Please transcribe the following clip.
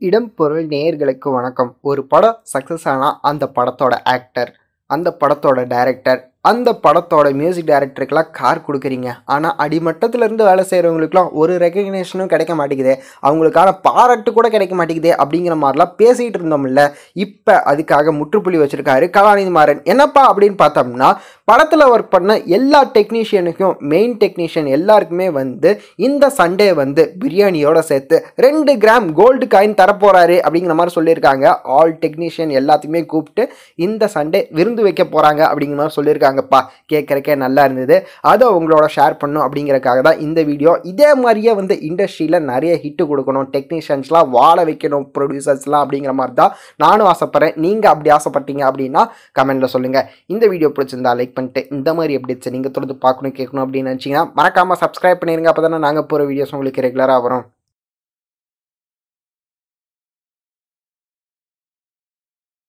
இடம் பொருள் நேயர்களுக்கு வணக்கம் ஒரு படம் சக்ஸஸ் ஆனால் அந்த படத்தோட ஆக்டர் அந்த படத்தோட டைரக்டர் அந்த படத்தோட மியூசிக் டைரக்டருக்கெல்லாம் கார் கொடுக்குறீங்க ஆனால் அடிமட்டத்துல இருந்து வேலை செய்கிறவங்களுக்குலாம் ஒரு ரெகக்னேஷனும் கிடைக்க மாட்டேங்குதே அவங்களுக்கான பாராட்டு கூட கிடைக்க மாட்டேங்குதே அப்படிங்கிற மாதிரிலாம் பேசிகிட்டு இருந்தோம்ல இப்போ அதுக்காக முற்றுப்புள்ளி வச்சிருக்காரு கலாநிதி மாறன் என்னப்பா அப்படின்னு பார்த்தோம்னா படத்தில் ஒர்க் பண்ண எல்லா டெக்னீஷியனுக்கும் மெயின் டெக்னீஷியன் எல்லாருக்குமே வந்து இந்த சண்டே வந்து பிரியாணியோட சேர்த்து ரெண்டு கிராம் கோல்டு காயின் தரப்போறாரு அப்படிங்கிற மாதிரி சொல்லியிருக்காங்க ஆல் டெக்னீஷியன் எல்லாத்தையுமே கூப்பிட்டு இந்த சண்டே விருந்து வைக்க போகிறாங்க அப்படிங்கிற மாதிரி சொல்லியிருக்காங்கப்பா கேட்குறக்கே நல்லா இருந்தது அதை உங்களோட ஷேர் பண்ணும் அப்படிங்கறக்காக தான் இந்த வீடியோ இதே மாதிரியே வந்து இண்டஸ்ட்ரியில் நிறைய ஹிட்டு கொடுக்கணும் டெக்னீஷியன்ஸ்லாம் வாழ வைக்கணும் ப்ரொடியூசர்ஸ்லாம் அப்படிங்கிற மாதிரி தான் நானும் ஆசைப்பட்றேன் நீங்கள் அப்படி ஆசைப்பட்டீங்க அப்படின்னா கமெண்ட்டில் சொல்லுங்கள் இந்த வீடியோ பிடிச்சிருந்தா லைக் பண்ணிட்டு இந்த மாதிரி அப்டேட்ஸ் நீங்கள் தொடர்ந்து பார்க்கணும் கேட்கணும் அப்படின்னு நினச்சிங்கன்னா மறக்காமல் சப்ஸ்கிரைப் பண்ணிடுங்க அப்போ தானே நாங்கள் போகிற வீடியோஸ் உங்களுக்கு ரெகுலராக வரும்